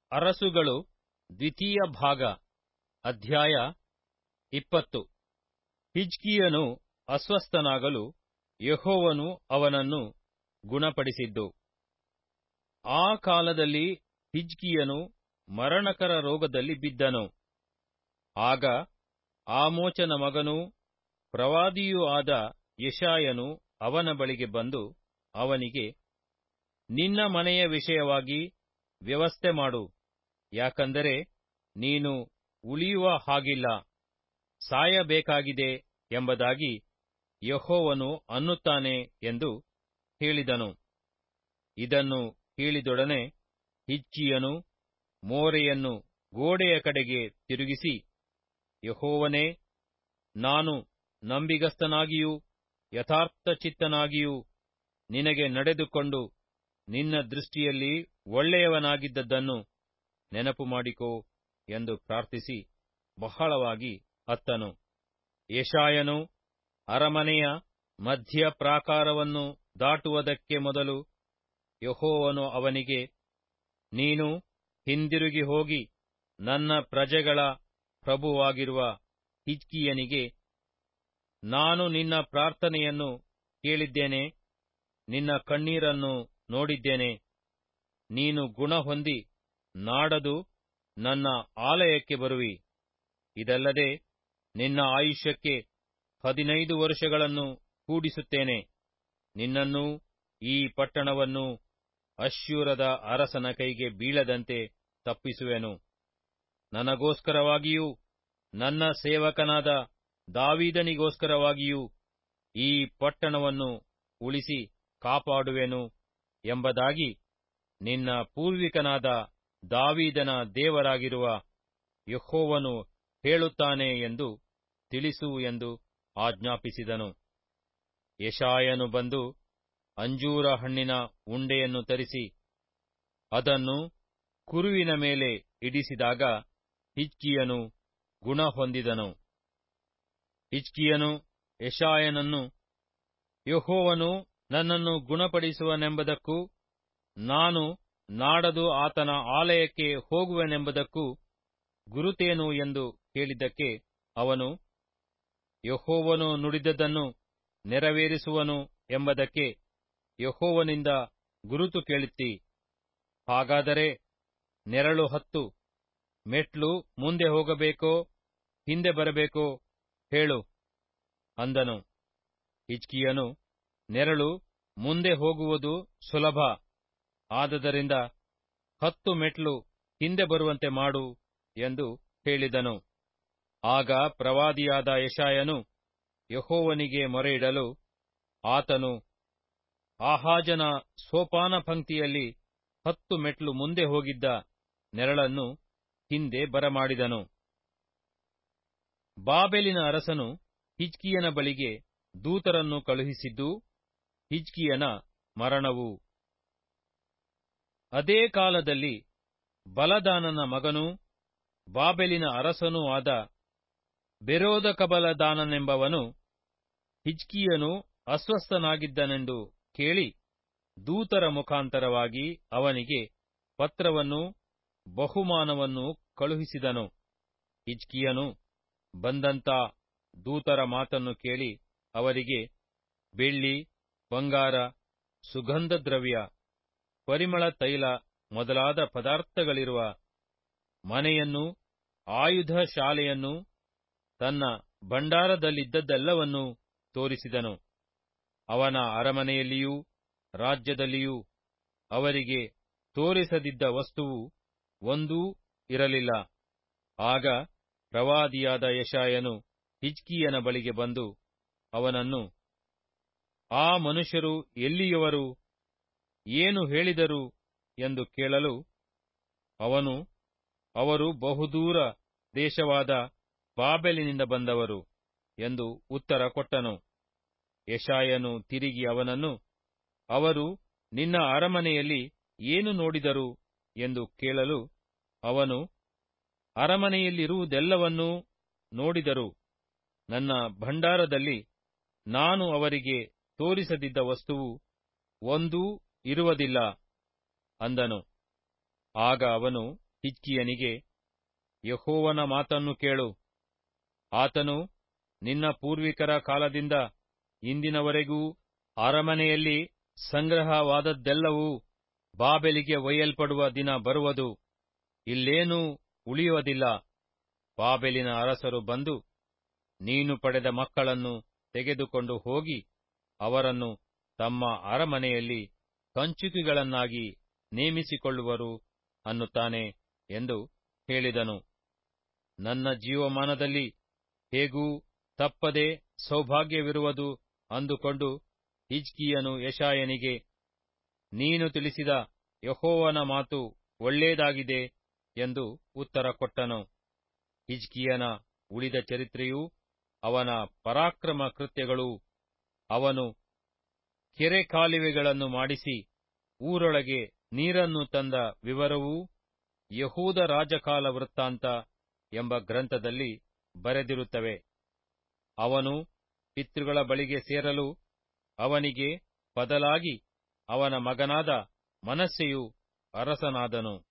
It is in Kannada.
ಅರಸುಗಳು ದ್ವಿತೀಯ ಭಾಗ ಅಧ್ಯಾಯ ಇಪ್ಪತ್ತು ಹಿಜ್ಕೀಯನು ಅಸ್ವಸ್ಥನಾಗಲು ಯೆಹೋವನು ಅವನನ್ನು ಗುಣಪಡಿಸಿದ್ದು ಆ ಕಾಲದಲ್ಲಿ ಹಿಜ್ಕೀಯನು ಮರಣಕರ ರೋಗದಲ್ಲಿ ಬಿದ್ದನು ಆಗ ಆಮೋಚನ ಮಗನೂ ಪ್ರವಾದಿಯೂ ಆದ ಯೆಶಾಯನು ಅವನ ಬಳಿಗೆ ಬಂದು ಅವನಿಗೆ ನಿನ್ನ ಮನೆಯ ವಿಷಯವಾಗಿ ವ್ಯವಸ್ಥೆ ಮಾಡು ಯಾಕಂದರೆ ನೀನು ಉಳಿಯುವ ಹಾಗಿಲ್ಲ ಸಾಯಬೇಕಾಗಿದೆ ಎಂಬುದಾಗಿ ಯೆಹೋವನು ಅನ್ನುತ್ತಾನೆ ಎಂದು ಹೇಳಿದನು ಇದನ್ನು ಕೇಳಿದೊಡನೆ ಹಿಜ್ಕೀಯನು ಮೋರೆಯನ್ನು ಗೋಡೆಯ ಕಡೆಗೆ ತಿರುಗಿಸಿ ಯೆಹೋವನೇ ನಾನು ನಂಬಿಗಸ್ತನಾಗಿಯೂ ಯಥಾರ್ಥಚಿತ್ತನಾಗಿಯೂ ನಿನಗೆ ನಡೆದುಕೊಂಡು ನಿನ್ನ ದೃಷ್ಟಿಯಲ್ಲಿ ಒಳ್ಳೆಯವನಾಗಿದ್ದದ್ದನ್ನು ನೆನಪು ಮಾಡಿಕೋ ಎಂದು ಪ್ರಾರ್ಥಿಸಿ ಬಹಳವಾಗಿ ಅತ್ತನು ಯೆಶಾಯನು ಅರಮನೆಯ ಮಧ್ಯ ಪ್ರಾಕಾರವನ್ನು ದಾಟುವುದಕ್ಕೆ ಮೊದಲು ಯೆಹೋವನು ಅವನಿಗೆ ನೀನು ಹಿಂದಿರುಗಿ ಹೋಗಿ ನನ್ನ ಪ್ರಜೆಗಳ ಪ್ರಭುವಾಗಿರುವ ಹಿಜ್ಕೀಯನಿಗೆ ನಾನು ನಿನ್ನ ಪ್ರಾರ್ಥನೆಯನ್ನು ಕೇಳಿದ್ದೇನೆ ನಿನ್ನ ಕಣ್ಣೀರನ್ನು ನೋಡಿದ್ದೇನೆ ನೀನು ಗುಣ ಹೊಂದಿ ನಾಡದು ನನ್ನ ಆಲಯಕ್ಕೆ ಬರುವಿ ಇದಲ್ಲದೆ ನಿನ್ನ ಆಯುಷ್ಯಕ್ಕೆ ಹದಿನೈದು ವರುಷಗಳನ್ನು ಕೂಡಿಸುತ್ತೇನೆ ನಿನ್ನನ್ನೂ ಈ ಪಟ್ಟಣವನ್ನು ಅಶ್ಶೂರದ ಅರಸನ ಕೈಗೆ ಬೀಳದಂತೆ ತಪ್ಪಿಸುವೆನು ನನಗೋಸ್ಕರವಾಗಿಯೂ ನನ್ನ ಸೇವಕನಾದ ದಾವೀದನಿಗೋಸ್ಕರವಾಗಿಯೂ ಈ ಪಟ್ಟಣವನ್ನು ಉಳಿಸಿ ಕಾಪಾಡುವೆನು ಎಂಬುದಾಗಿ ನಿನ್ನ ಪೂರ್ವಿಕನಾದ ದಾವೀದನ ದೇವರಾಗಿರುವ ಯೆಹೋವನು ಹೇಳುತ್ತಾನೆ ಎಂದು ತಿಳಿಸು ಎಂದು ಆಜ್ಞಾಪಿಸಿದನು ಯೆಶಾಯನು ಬಂದು ಅಂಜೂರ ಹಣ್ಣಿನ ಉಂಡೆಯನ್ನು ತರಿಸಿ ಅದನ್ನು ಕುರುವಿನ ಮೇಲೆ ಇಡಿಸಿದಾಗ ಹಿಜ್ಕೀಯನು ಗುಣ ಹೊಂದಿದನು ಹಿಜ್ಕೀಯನು ಯೆಶಾಯನನ್ನು ಯೆಹೋವನು ನನ್ನನ್ನು ಗುಣಪಡಿಸುವನೆಂಬುದಕ್ಕೂ ನಾನು ನಾಡದು ಆತನ ಆಲಯಕ್ಕೆ ಹೋಗುವೆನೆಂಬುದಕ್ಕೂ ಗುರುತೇನು ಎಂದು ಕೇಳಿದ್ದಕ್ಕೆ ಅವನು ಯೆಹೋವನು ನುಡಿದದ್ದನ್ನು ನೆರವೇರಿಸುವನು ಎಂಬುದಕ್ಕೆ ಯೆಹೋವನಿಂದ ಗುರುತು ಕೇಳುತ್ತಿ ಹಾಗಾದರೆ ನೆರಳು ಹತ್ತು ಮೆಟ್ಲು ಮುಂದೆ ಹೋಗಬೇಕೋ ಹಿಂದೆ ಬರಬೇಕೋ ಹೇಳು ಅಂದನು ಹಿಜ್ಕೀಯನು ನೆರಳು ಮುಂದೆ ಹೋಗುವುದು ಸುಲಭ ಆದದರಿಂದ ಹತ್ತು ಮೆಟ್ಲು ಹಿಂದೆ ಬರುವಂತೆ ಮಾಡು ಎಂದು ಹೇಳಿದನು ಆಗ ಪ್ರವಾದಿಯಾದ ಯಶಾಯನು ಯಹೋವನಿಗೆ ಮೊರೆಯಿಡಲು ಆತನು ಆಹಾಜನ ಸೋಪಾನ ಪಂಕ್ತಿಯಲ್ಲಿ ಹತ್ತು ಮೆಟ್ಲು ಮುಂದೆ ಹೋಗಿದ್ದ ನೆರಳನ್ನು ಹಿಂದೆ ಬರಮಾಡಿದನು ಬಾಬೆಲಿನ ಅರಸನು ಹಿಜ್ಕಿಯನ ಬಳಿಗೆ ದೂತರನ್ನು ಕಳುಹಿಸಿದ್ದು ಹಿಜ್ಕಿಯನ ಮರಣವು ಅದೇ ಕಾಲದಲ್ಲಿ ಬಲದಾನನ ಮಗನೂ ಬಾಬೆಲಿನ ಅರಸನೂ ಆದ ಬೆರೋದಕಬಲದಾನನೆಂಬವನು ಹಿಜ್ಕಿಯನು ಅಸ್ವಸ್ಥನಾಗಿದ್ದನೆಂದು ಕೇಳಿ ದೂತರ ಮುಖಾಂತರವಾಗಿ ಅವನಿಗೆ ಪತ್ರವನ್ನು ಬಹುಮಾನವನ್ನು ಕಳುಹಿಸಿದನು ಹಿಜ್ಕಿಯನು ಬಂದಂತ ದೂತರ ಮಾತನ್ನು ಕೇಳಿ ಅವರಿಗೆ ಬೆಳ್ಳಿ ಬಂಗಾರ ಸುಗಂಧ ದ್ರವ್ಯ ಪರಿಮಳ ತೈಲ ಮೊದಲಾದ ಪದಾರ್ಥಗಳಿರುವ ಮನೆಯನ್ನು ಆಯುಧ ಶಾಲೆಯನ್ನು ತನ್ನ ಭಂಡಾರದಲ್ಲಿದ್ದದ್ದೆಲ್ಲವನ್ನೂ ತೋರಿಸಿದನು ಅವನ ಅರಮನೆಯಲ್ಲಿಯೂ ರಾಜ್ಯದಲ್ಲಿಯೂ ಅವರಿಗೆ ತೋರಿಸದಿದ್ದ ವಸ್ತುವು ಒಂದೂ ಇರಲಿಲ್ಲ ಆಗ ಪ್ರವಾದಿಯಾದ ಯಶಾಯನು ಹಿಜ್ಕಿಯನ ಬಳಿಗೆ ಬಂದು ಅವನನ್ನು ಆ ಮನುಷ್ಯರು ಎಲ್ಲಿಯವರು ಏನು ಹೇಳಿದರು ಎಂದು ಕೇಳಲು ಅವನು ಅವರು ಬಹುದೂರ ದೇಶವಾದ ಬಾಬೆಲಿನಿಂದ ಬಂದವರು ಎಂದು ಉತ್ತರ ಕೊಟ್ಟನು ಯಶಾಯನು ತಿರುಗಿ ಅವನನ್ನು ಅವರು ನಿನ್ನ ಅರಮನೆಯಲ್ಲಿ ಏನು ನೋಡಿದರು ಎಂದು ಕೇಳಲು ಅವನು ಅರಮನೆಯಲ್ಲಿರುವುದೆಲ್ಲವನ್ನೂ ನೋಡಿದರು ನನ್ನ ಭಂಡಾರದಲ್ಲಿ ನಾನು ಅವರಿಗೆ ತೋರಿಸದಿದ್ದ ವಸ್ತುವು ಒಂದೂ ಇರುವುದಿಲ್ಲ ಅಂದನು ಆಗ ಅವನು ಹಿಜ್ಕಿಯನಿಗೆ ಯಹೋವನ ಮಾತನ್ನು ಕೇಳು ಆತನು ನಿನ್ನ ಪೂರ್ವಿಕರ ಕಾಲದಿಂದ ಇಂದಿನವರೆಗೂ ಅರಮನೆಯಲ್ಲಿ ಸಂಗ್ರಹವಾದದ್ದೆಲ್ಲವೂ ಬಾಬೆಲಿಗೆ ಒಯ್ಯಲ್ಪಡುವ ದಿನ ಬರುವುದು ಇಲ್ಲೇನೂ ಉಳಿಯುವುದಿಲ್ಲ ಬಾಬೆಲಿನ ಅರಸರು ಬಂದು ನೀನು ಪಡೆದ ಮಕ್ಕಳನ್ನು ತೆಗೆದುಕೊಂಡು ಹೋಗಿ ಅವರನ್ನು ತಮ್ಮ ಅರಮನೆಯಲ್ಲಿ ಕಂಚುಕಿಗಳನ್ನಾಗಿ ನೇಮಿಸಿಕೊಳ್ಳುವರು ಅನ್ನುತ್ತಾನೆ ಎಂದು ಹೇಳಿದನು ನನ್ನ ಜೀವಮಾನದಲ್ಲಿ ಹೇಗೂ ತಪ್ಪದೆ ಸೌಭಾಗ್ಯವಿರುವುದು ಅಂದುಕೊಂಡು ಹಿಜ್ಕಿಯನು ಯಶಾಯನಿಗೆ ನೀನು ತಿಳಿಸಿದ ಯಹೋವನ ಮಾತು ಒಳ್ಳೇದಾಗಿದೆ ಎಂದು ಉತ್ತರ ಕೊಟ್ಟನು ಹಿಜ್ಕಿಯನ ಉಳಿದ ಚರಿತ್ರೆಯೂ ಅವನ ಪರಾಕ್ರಮ ಕೃತ್ಯಗಳೂ ಅವನು ಕೆರೆ ಕಾಲುವೆಗಳನ್ನು ಮಾಡಿಸಿ ಊರೊಳಗೆ ನೀರನ್ನು ತಂದ ವಿವರವೂ ಯಹೂದ ರಾಜಕಾಲ ವೃತ್ತಾಂತ ಎಂಬ ಗ್ರಂಥದಲ್ಲಿ ಬರೆದಿರುತ್ತವೆ ಅವನು ಪಿತೃಗಳ ಬಳಿಗೆ ಸೇರಲು ಅವನಿಗೆ ಬದಲಾಗಿ ಅವನ ಮಗನಾದ ಮನಸ್ಸೆಯು ಅರಸನಾದನು